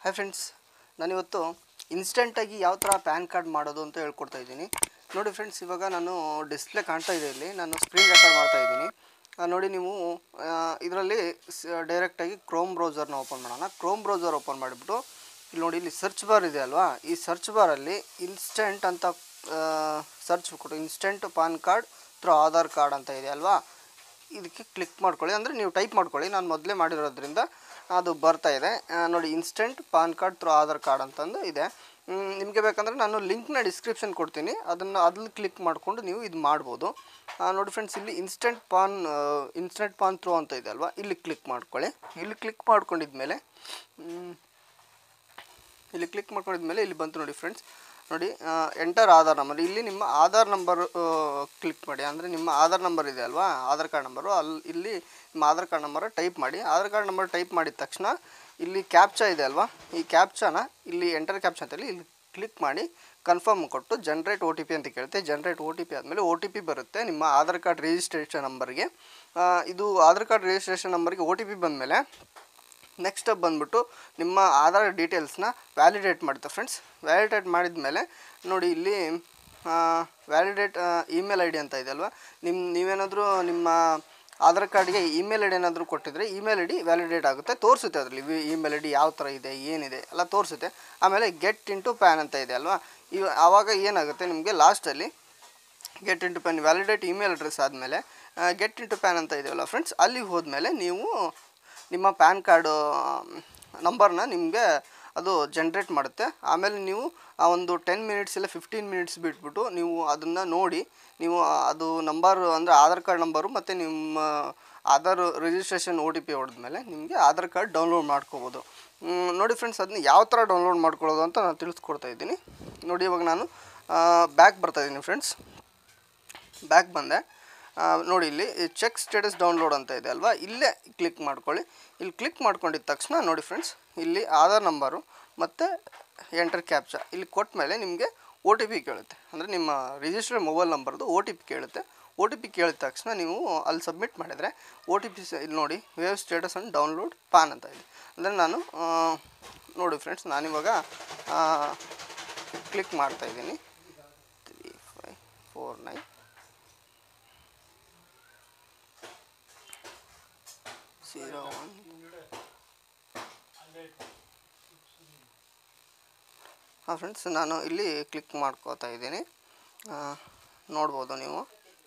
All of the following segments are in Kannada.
ಹಾಯ್ ಫ್ರೆಂಡ್ಸ್ ನಾನಿವತ್ತು ಇನ್ಸ್ಟೆಂಟಾಗಿ ಯಾವ ಥರ ಪ್ಯಾನ್ ಕಾರ್ಡ್ ಮಾಡೋದು ಅಂತ ಹೇಳ್ಕೊಡ್ತಾ ಇದ್ದೀನಿ ನೋಡಿ ಫ್ರೆಂಡ್ಸ್ ಇವಾಗ ನಾನು ಡಿಸ್ಪ್ಲೇ ಕಾಣ್ತಾ ಇದೆ ಇಲ್ಲಿ ನಾನು ಸ್ಕ್ರೀನ್ ರೆಕಾರ್ಡ್ ಮಾಡ್ತಾ ಇದ್ದೀನಿ ಆ, ನೋಡಿ ನೀವು ಇದರಲ್ಲಿ ಡೈರೆಕ್ಟಾಗಿ ಕ್ರೋಮ್ ಬ್ರೌಸರ್ನ ಓಪನ್ ಮಾಡೋಣ ಕ್ರೋಮ್ ಬ್ರೌಸರ್ ಓಪನ್ ಮಾಡಿಬಿಟ್ಟು ಇಲ್ಲಿ ನೋಡಿ ಇಲ್ಲಿ ಸರ್ಚ್ ಬಾರ್ ಇದೆ ಅಲ್ವಾ ಈ ಸರ್ಚ್ ಬಾರಲ್ಲಿ ಇನ್ಸ್ಟೆಂಟ್ ಅಂತ ಸರ್ಚ್ ಕೊಟ್ಟು instant PAN card through Aadhaar card ಅಂತ ಇದೆ ಅಲ್ವಾ ಇದಕ್ಕೆ ಕ್ಲಿಕ್ ಮಾಡ್ಕೊಳ್ಳಿ ಅಂದರೆ ನೀವು ಟೈಪ್ ಮಾಡ್ಕೊಳ್ಳಿ ನಾನು ಮೊದಲೇ ಮಾಡಿರೋದ್ರಿಂದ ಅದು ಬರ್ತಾ ಇದೆ ಆ, ನೋಡಿ instant PAN card through Aadhaar card ಅಂತಂದು ಇದೆ ಮ್, ನಿಮಗೆ ಬೇಕಂದರೆ ನಾನು ಲಿಂಕ್ನ ಡಿಸ್ಕ್ರಿಪ್ಷನ್ ಕೊಡ್ತೀನಿ ಅದನ್ನು ಅದ್ರಲ್ಲಿ ಕ್ಲಿಕ್ ಮಾಡಿಕೊಂಡು ನೀವು ಇದು ಮಾಡ್ಬೋದು ಆ, ನೋಡಿ ಫ್ರೆಂಡ್ಸ್ ಇಲ್ಲಿ instant PAN instant PAN through ಅಂತ ಇದೆ ಅಲ್ವಾ ಇಲ್ಲಿ ಕ್ಲಿಕ್ ಮಾಡ್ಕೊಳ್ಳಿ ಇಲ್ಲಿ ಕ್ಲಿಕ್ ಮಾಡ್ಕೊಂಡಿದ್ಮೇಲೆ ಮ್, ಇಲ್ಲಿ ಕ್ಲಿಕ್ ಮಾಡ್ಕೊಂಡಿದ್ಮೇಲೆ ಇಲ್ಲಿ ಬಂತು ನೋಡಿ ಫ್ರೆಂಡ್ಸ್ ನೋಡಿ ಎಂಟರ್ ಆಧಾರ್ ನಂಬರ್ ಇಲ್ಲಿ ನಿಮ್ಮ ಆಧಾರ್ ನಂಬರ್ ಕ್ಲಿಕ್ ಮಾಡಿ ಅಂದರೆ ನಿಮ್ಮ ಆಧಾರ್ ನಂಬರ್ ಇದೆ ಅಲ್ವಾ ಆಧಾರ್ ಕಾರ್ಡ್ ನಂಬರು ಅಲ್ಲಿ ಇಲ್ಲಿ ನಿಮ್ಮ ಆಧಾರ್ ಕಾರ್ಡ್ ನಂಬರ್ ಟೈಪ್ ಮಾಡಿ ಆಧಾರ್ ಕಾರ್ಡ್ ನಂಬರ್ ಟೈಪ್ ಮಾಡಿದ ತಕ್ಷಣ ಇಲ್ಲಿ ಕ್ಯಾಪ್ಚಾ ಇದೆ ಅಲ್ವಾ ಈ ಕ್ಯಾಪ್ಚಾನ ಇಲ್ಲಿ ಎಂಟರ್ ಕ್ಯಾಪ್ಚಾ ಅಂತೇಳಿ ಇಲ್ಲಿ ಕ್ಲಿಕ್ ಮಾಡಿ ಕನ್ಫರ್ಮ್ ಕೊಟ್ಟು ಜನ್ರೇಟ್ ಒ ಟಿ ಪಿ ಅಂತ ಕೇಳುತ್ತೆ ಜನ್ರೇಟ್ ಒ ಟಿ ಪಿ ಆದಮೇಲೆ ಒ ಟಿ ಪಿ ಬರುತ್ತೆ ನಿಮ್ಮ ಆಧಾರ್ ಕಾರ್ಡ್ ರಿಜಿಸ್ಟ್ರೇಷನ್ ನಂಬರ್ಗೆ ಆ, ಇದು ಆಧಾರ್ ಕಾರ್ಡ್ ರಿಜಿಸ್ಟ್ರೇಷನ್ ನಂಬರ್ಗೆ ಒ ಟಿ ಪಿ ಬಂದಮೇಲೆ ನೆಕ್ಸ್ಟ್ ಸ್ಟೆಪ್ ಬಂದ್ಬಿಟ್ಟು ನಿಮ್ಮ ಆಧಾರ್ ಡೀಟೇಲ್ಸ್ನ ವ್ಯಾಲಿಡೇಟ್ ಮಾಡುತ್ತೆ ಫ್ರೆಂಡ್ಸ್ ವ್ಯಾಲಿಡೇಟ್ ಮಾಡಿದ ಮೇಲೆ ನೋಡಿ ಇಲ್ಲಿ ವ್ಯಾಲಿಡೇಟ್ ಇಮೇಲ್ ಐ ಡಿ ಅಂತ ಇದೆ ಅಲ್ವಾ ನಿಮ್ಮ ನೀವೇನಾದರೂ ನಿಮ್ಮ ಆಧಾರ್ ಕಾರ್ಡ್ಗೆ ಇಮೇಲ್ ಐ ಡಿ ಏನಾದರೂ ಕೊಟ್ಟಿದ್ರೆ ಇಮೇಲ್ ಐ ಡಿ ವ್ಯಾಲಿಡೇಟ್ ಆಗುತ್ತೆ ತೋರಿಸುತ್ತೆ ಅದರಲ್ಲಿ ಇಮೇಲ್ ಐ ಡಿ ಯಾವ ಥರ ಇದೆ ಏನಿದೆ ಎಲ್ಲ ತೋರಿಸುತ್ತೆ ಆಮೇಲೆ ಗೆಟ್ ಇಂಟು ಪ್ಯಾನ್ ಅಂತ ಇದೆ ಅಲ್ವಾ ಇವ ಆವಾಗ ಏನಾಗುತ್ತೆ ನಿಮಗೆ ಲಾಸ್ಟಲ್ಲಿ get into PAN validate email address ಆದಮೇಲೆ ಗೆಟ್ ಇಂಟು ಪ್ಯಾನ್ ಅಂತ ಇದೆಯಲ್ಲ ಫ್ರೆಂಡ್ಸ್ ಅಲ್ಲಿಗೆ ಹೋದ್ಮೇಲೆ ನೀವು ನಿಮ್ಮ ಪ್ಯಾನ್ ಕಾರ್ಡು ನಂಬರ್ನ ನಿಮಗೆ ಅದು ಜನ್ರೇಟ್ ಮಾಡುತ್ತೆ ಆಮೇಲೆ ನೀವು ಆ ಒಂದು ಟೆನ್ ಮಿನಿಟ್ಸ್ ಇಲ್ಲ ಫಿಫ್ಟೀನ್ ಮಿನಿಟ್ಸ್ ಬಿಟ್ಬಿಟ್ಟು ನೀವು ಅದನ್ನು ನೋಡಿ ನೀವು ಅದು ನಂಬರ್ ಅಂದರೆ ಆಧಾರ್ ಕಾರ್ಡ್ ನಂಬರು ಮತ್ತು ನಿಮ್ಮ Aadhaar registration O T P ಹೊಡೆದ್ಮೇಲೆ ನಿಮಗೆ ಆಧಾರ್ ಕಾರ್ಡ್ ಡೌನ್ಲೋಡ್ ಮಾಡ್ಕೋಬೋದು ಮ್, ನೋಡಿ ಫ್ರೆಂಡ್ಸ್ ಅದನ್ನ ಯಾವ ಥರ ಡೌನ್ಲೋಡ್ ಮಾಡ್ಕೊಳ್ಳೋದು ಅಂತ ನಾನು ತಿಳಿಸ್ಕೊಡ್ತಾ ಇದ್ದೀನಿ ನೋಡಿ ಇವಾಗ ನಾನು ಬ್ಯಾಕ್ ಬರ್ತಾ ಇದ್ದೀನಿ ಫ್ರೆಂಡ್ಸ್ ಬ್ಯಾಕ್ ಬಂದೆ ಆ, ನೋಡಿ ಇಲ್ಲಿ ಚೆಕ್ ಸ್ಟೇಟಸ್ ಡೌನ್ಲೋಡ್ ಅಂತ ಇದೆ ಅಲ್ವಾ ಇಲ್ಲೇ ಕ್ಲಿಕ್ ಮಾಡ್ಕೊಳ್ಳಿ ಇಲ್ಲಿ ಕ್ಲಿಕ್ ಮಾಡ್ಕೊಂಡಿದ್ದ ತಕ್ಷಣ ನೋಡಿ ಫ್ರೆಂಡ್ಸ್ ಇಲ್ಲಿ ಆಧಾರ್ ನಂಬರು ಮತ್ತು ಎಂಟರ್ ಕ್ಯಾಪ್ಚಾ ಇಲ್ಲಿ ಕೊಟ್ಟ ಮೇಲೆ ನಿಮಗೆ ಒ ಟಿ ಪಿ ಕೇಳುತ್ತೆ ಅಂದರೆ ನಿಮ್ಮ ರಿಜಿಸ್ಟರ್ಡ್ ಮೊಬೈಲ್ ನಂಬರ್ದು ಒ ಟಿ ಪಿ ಕೇಳುತ್ತೆ ಒ ಟಿ ಪಿ ಕೇಳಿದ ತಕ್ಷಣ ನೀವು ಅಲ್ಲಿ ಸಬ್ಮಿಟ್ ಮಾಡಿದರೆ ಒ ಟಿ ಪಿ ಇಲ್ಲಿ ನೋಡಿ view status and download PAN ಅಂತ ಇದೆ ಅಂದರೆ ನಾನು ಆ, ನೋಡಿ ಫ್ರೆಂಡ್ಸ್ ನಾನಿವಾಗ ಕ್ಲಿಕ್ ಮಾಡ್ತಾ ಇದ್ದೀನಿ three five four nine zero one ಹಾಂ ಫ್ರೆಂಡ್ಸ್ ನಾನು ಇಲ್ಲಿ ಕ್ಲಿಕ್ ಮಾಡ್ಕೋತಾ ಇದ್ದೀನಿ ಆ, ನೋಡ್ಬೋದು ನೀವು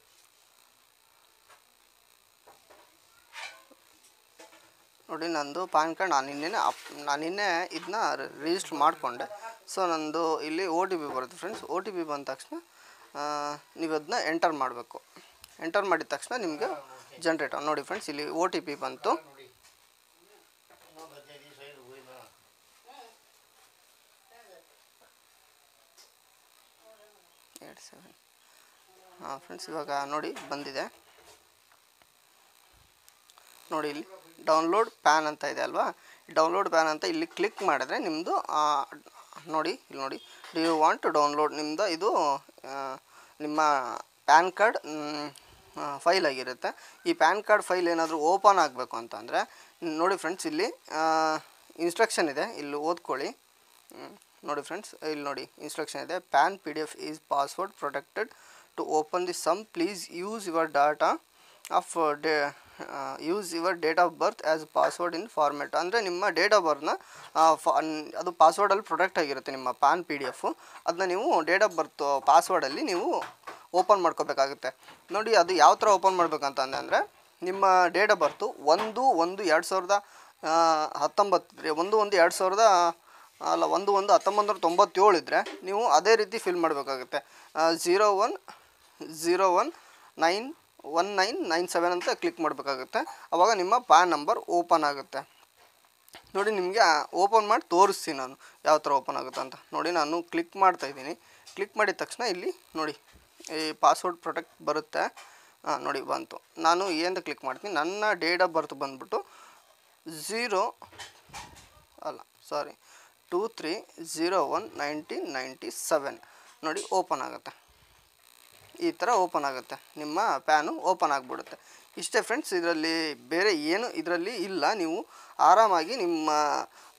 ನೋಡಿ ನಂದು ಪಾನ್ ಕಾರ್ಡ್ ನಾನು ನಿನ್ನೆ ಅಪ್ ನಾನು ನಿನ್ನೆ ಇದನ್ನ ರಿಜಿಸ್ಟ್ರ್ ಮಾಡಿಕೊಂಡೆ ಸೊ ನಂದು ಇಲ್ಲಿ ಒ ಟಿ ಪಿ ಬರುತ್ತೆ ಫ್ರೆಂಡ್ಸ್ ಒ ಟಿ ಪಿ ಬಂದ ತಕ್ಷಣ ಆ, ನೀವು ಅದನ್ನ ಎಂಟರ್ ಮಾಡಬೇಕು ಎಂಟರ್ ಮಾಡಿದ ತಕ್ಷಣ ನಿಮಗೆ ಜನ್ರೇಟ್ ನೋಡಿ ಫ್ರೆಂಡ್ಸ್ ಇಲ್ಲಿ ಒ ಟಿ ಪಿ ಬಂತು ಎರಡು ಸೆವೆನ್ ಹಾಂ ಫ್ರೆಂಡ್ಸ್ ಇವಾಗ ನೋಡಿ ಬಂದಿದೆ ನೋಡಿ ಇಲ್ಲಿ ಡೌನ್ಲೋಡ್ ಪ್ಯಾನ್ ಅಂತ ಇದೆ ಅಲ್ವಾ ಡೌನ್ಲೋಡ್ ಪ್ಯಾನ್ ಅಂತ ಇಲ್ಲಿ ಕ್ಲಿಕ್ ಮಾಡಿದ್ರೆ ನಿಮ್ಮದು ನೋಡಿ ಇಲ್ಲಿ ನೋಡಿ do you want to download ನಿಮ್ಮದು ಇದು ಆ, ನಿಮ್ಮ ಪ್ಯಾನ್ ಕಾರ್ಡ್ ಫೈಲ್ ಆಗಿರುತ್ತೆ ಈ ಪ್ಯಾನ್ ಕಾರ್ಡ್ ಫೈಲ್ ಏನಾದರೂ ಓಪನ್ ಆಗಬೇಕು ಅಂತಂದರೆ ನೋಡಿ ಫ್ರೆಂಡ್ಸ್ ಇಲ್ಲಿ ಇನ್ಸ್ಟ್ರಕ್ಷನ್ ಇದೆ ಇಲ್ಲಿ ಓದ್ಕೊಳ್ಳಿ ಹ್ಮ್. ನೋಡಿ ಫ್ರೆಂಡ್ಸ್ ಇಲ್ಲಿ ನೋಡಿ ಇನ್ಸ್ಟ್ರಕ್ಷನ್ ಇದೆ PAN P D F is password protected to open the some please use your data of day use your date of birth as password in format ಅಂದರೆ ನಿಮ್ಮ ಡೇಟ್ ಆಫ್ ಬರ್ತ್ನ ಅದು ಪಾಸ್ವರ್ಡಲ್ಲಿ ಪ್ರೊಟೆಕ್ಟ್ ಆಗಿರುತ್ತೆ ನಿಮ್ಮ ಪ್ಯಾನ್ ಪಿ ಡಿ ಎಫು ಅದನ್ನ ನೀವು ಡೇಟ್ ಆಫ್ ಬರ್ತ್ ಪಾಸ್ವರ್ಡಲ್ಲಿ ನೀವು ಓಪನ್ ಮಾಡ್ಕೋಬೇಕಾಗುತ್ತೆ ನೋಡಿ ಅದು ಯಾವ ಥರ ಓಪನ್ ಮಾಡ್ಬೇಕಂತ ಅಂದರೆ ನಿಮ್ಮ ಡೇಟ್ ಆಫ್ ಬರ್ತು ಒಂದು ಒಂದು ಎರಡು ಸಾವಿರದ ಆ, ಹತ್ತೊಂಬತ್ತು ಒಂದು ಒಂದು ಎರಡು ಸಾವಿರದ ಅಲ್ಲ ಒಂದು ಒಂದು ಹತ್ತೊಂಬತ್ತು ನೂರ ತೊಂಬತ್ತೇಳು ಇದ್ದರೆ ನೀವು ಅದೇ ರೀತಿ ಫಿಲ್ ಮಾಡಬೇಕಾಗುತ್ತೆ zero one zero one nine one nine nine seven ಅಂತ ಕ್ಲಿಕ್ ಮಾಡಬೇಕಾಗುತ್ತೆ ಆವಾಗ ನಿಮ್ಮ ಪ್ಯಾನ್ ನಂಬರ್ ಓಪನ್ ಆಗುತ್ತೆ ನೋಡಿ ನಿಮಗೆ ಓಪನ್ ಮಾಡಿ ತೋರಿಸ್ತೀನಿ ನಾನು ಯಾವ ಥರ ಓಪನ್ ಆಗುತ್ತೆ ಅಂತ ನೋಡಿ ನಾನು ಕ್ಲಿಕ್ ಮಾಡ್ತಾ ಇದ್ದೀನಿ ಕ್ಲಿಕ್ ಮಾಡಿದ ತಕ್ಷಣ ಇಲ್ಲಿ ನೋಡಿ ಈ ಪಾಸ್ವರ್ಡ್ ಪ್ರೊಟೆಕ್ಟ್ ಬರುತ್ತೆ ಹಾಂ ನೋಡಿ ಬಂತು ನಾನು ಏನಂತ ಕ್ಲಿಕ್ ಮಾಡ್ತೀನಿ ನನ್ನ ಡೇಟ್ ಆಫ್ ಬರ್ತ್ ಬಂದ್ಬಿಟ್ಟು ಝೀರೋ ಅಲ್ಲ sorry two three zero one nineteen ninety seven ನೋಡಿ ಓಪನ್ ಆಗುತ್ತೆ ಈ ಥರ ಓಪನ್ ಆಗುತ್ತೆ ನಿಮ್ಮ ಪ್ಯಾನು ಓಪನ್ ಆಗಿಬಿಡುತ್ತೆ ಇಷ್ಟೇ ಫ್ರೆಂಡ್ಸ್ ಇದರಲ್ಲಿ ಬೇರೆ ಏನು ಇದರಲ್ಲಿ ಇಲ್ಲ ನೀವು ಆರಾಮಾಗಿ ನಿಮ್ಮ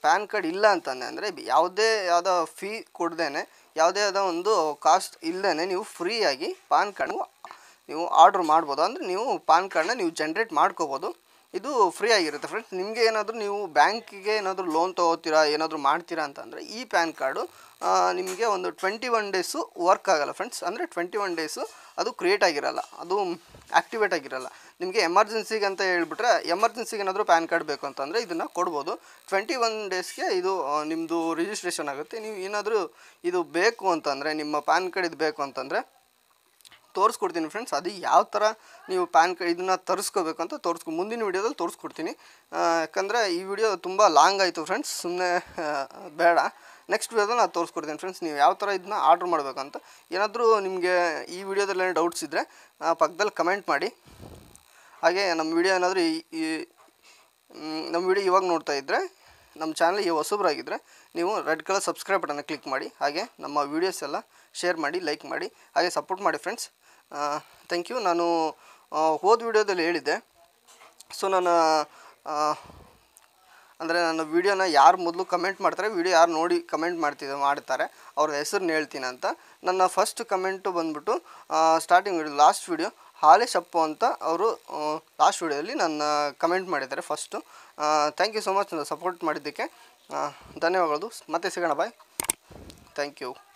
ಪ್ಯಾನ್ ಕಾರ್ಡ್ ಇಲ್ಲ ಅಂತಂದೆ ಅಂದರೆ ಯಾವುದೇ ಯಾವುದೋ ಫೀ ಕೊಡ್ದೇನೆ ಯಾವುದೇ ಆದ ಒಂದು ಕಾಸ್ಟ್ ಇಲ್ಲದೇ ನೀವು ಫ್ರೀಯಾಗಿ ಪಾನ್ ಕಾರ್ಡ್ ನೀವು ಆರ್ಡ್ರ್ ಮಾಡ್ಬೋದು ಅಂದರೆ ನೀವು ಪಾನ್ ಕಾರ್ಡ್ನ ನೀವು ಜನ್ರೇಟ್ ಮಾಡ್ಕೋಬೋದು ಇದು ಫ್ರೀ ಆಗಿರುತ್ತೆ ಫ್ರೆಂಡ್ಸ್ ನಿಮಗೆ ಏನಾದರೂ ನೀವು ಬ್ಯಾಂಕಿಗೆ ಏನಾದರೂ ಲೋನ್ ತೊಗೋತೀರಾ ಏನಾದರೂ ಮಾಡ್ತೀರಾ ಅಂತಂದರೆ ಈ ಪ್ಯಾನ್ ಕಾರ್ಡು ನಿಮಗೆ ಒಂದು ಟ್ವೆಂಟಿ ಒನ್ ಡೇಸು ವರ್ಕ್ ಆಗಲ್ಲ ಫ್ರೆಂಡ್ಸ್ ಅಂದರೆ ಟ್ವೆಂಟಿ ಒನ್ ಡೇಸು ಅದು ಕ್ರಿಯೇಟ್ ಆಗಿರಲ್ಲ ಅದು ಆ್ಯಕ್ಟಿವೇಟ್ ಆಗಿರಲ್ಲ ನಿಮಗೆ ಎಮರ್ಜೆನ್ಸಿಗೆ ಅಂತ ಹೇಳ್ಬಿಟ್ರೆ ಎಮರ್ಜೆನ್ಸಿಗೆ ಏನಾದರೂ ಪ್ಯಾನ್ ಕಾರ್ಡ್ ಬೇಕು ಅಂತಂದರೆ ಇದನ್ನು ಕೊಡ್ಬೋದು ಟ್ವೆಂಟಿ ಒನ್ ಡೇಸ್ಗೆ ಇದು ಆ, ನಿಮ್ಮದು ರಿಜಿಸ್ಟ್ರೇಷನ್ ಆಗುತ್ತೆ ನೀವು ಏನಾದರೂ ಇದು ಬೇಕು ಅಂತಂದರೆ ನಿಮ್ಮ ಪ್ಯಾನ್ ಕಾರ್ಡ್ ಇದು ಬೇಕು ಅಂತಂದರೆ ತೋರಿಸ್ಕೊಡ್ತೀನಿ ಫ್ರೆಂಡ್ಸ್ ಅದು ಯಾವ ಥರ ನೀವು ಪ್ಯಾನ್ ಕಾರ್ಡ್ ಇದನ್ನು ತರಿಸ್ಕೋಬೇಕು ಅಂತ ತೋರಿಸ್ಕೊ ಮುಂದಿನ ವೀಡಿಯೋದಲ್ಲಿ ತೋರಿಸ್ಕೊಡ್ತೀನಿ ಆ, ಯಾಕಂದರೆ ಈ ವಿಡಿಯೋ ತುಂಬ ಲಾಂಗ್ ಆಯಿತು ಫ್ರೆಂಡ್ಸ್ ಸುಮ್ಮನೆ ಬೇಡ ನೆಕ್ಸ್ಟ್ ವಿಡಿಯೋದಲ್ಲಿ ನಾನು ತೋರಿಸ್ಕೊಡ್ತೀನಿ ಫ್ರೆಂಡ್ಸ್ ನೀವು ಯಾವ ಥರ ಇದನ್ನ ಆರ್ಡ್ರ್ ಮಾಡಬೇಕಂತ ಏನಾದರೂ ನಿಮಗೆ ಈ ವಿಡಿಯೋದಲ್ಲಿ ಏನೋ ಡೌಟ್ಸ್ ಇದ್ದರೆ ಪಕ್ಕದಲ್ಲಿ ಕಮೆಂಟ್ ಮಾಡಿ ಹಾಗೆ ನಮ್ಮ ವಿಡಿಯೋ ಏನಾದರೂ ಈ ಈ- ಮ್, ನಮ್ಮ ವಿಡಿಯೋ ಇವಾಗ ನೋಡ್ತಾ ಇದ್ದರೆ ನಮ್ಮ ಚಾನಲ್ ಈ ಹೊಸಬ್ರಾಗಿದ್ದರೆ ನೀವು ರೆಡ್ ಕಲರ್ ಸಬ್ಸ್ಕ್ರೈಬ್ ಬಟನ್ನ ಕ್ಲಿಕ್ ಮಾಡಿ ಹಾಗೆ ನಮ್ಮ ವೀಡಿಯೋಸ್ ಎಲ್ಲ ಶೇರ್ ಮಾಡಿ ಲೈಕ್ ಮಾಡಿ ಹಾಗೆ ಸಪೋರ್ಟ್ ಮಾಡಿ ಫ್ರೆಂಡ್ಸ್ ಥ್ಯಾಂಕ್ ಯು ನಾನು ಆ, ಹೋದ ವಿಡಿಯೋದಲ್ಲಿ ಹೇಳಿದ್ದೆ ಸೊ ನಾನು ಅಂದರೆ ನನ್ನ ವೀಡಿಯೋನ ಯಾರು ಮೊದಲು ಕಮೆಂಟ್ ಮಾಡ್ತಾರೆ ವಿಡಿಯೋ ಯಾರು ನೋಡಿ ಕಮೆಂಟ್ ಮಾಡ್ತಿದ್ದೆ ಮಾಡ್ತಾರೆ ಅವ್ರ ಹೆಸರನ್ನ ಹೇಳ್ತೀನಿ ಅಂತ ನನ್ನ ಫಸ್ಟ್ ಕಮೆಂಟು ಬಂದ್ಬಿಟ್ಟು starting video last video Halesh Appu ಅಂತ ಅವರು ಲಾಸ್ಟ್ ವಿಡಿಯೋದಲ್ಲಿ ನನ್ನ ಕಮೆಂಟ್ ಮಾಡಿದ್ದಾರೆ first thank you so much support ಮಾಡಿದ್ದಕ್ಕೆ ಆ, ಧನ್ಯವಾದಗಳು ಮತ್ತೆ ಸಿಗೋಣ ಬಾಯ್ ಥ್ಯಾಂಕ್ ಯು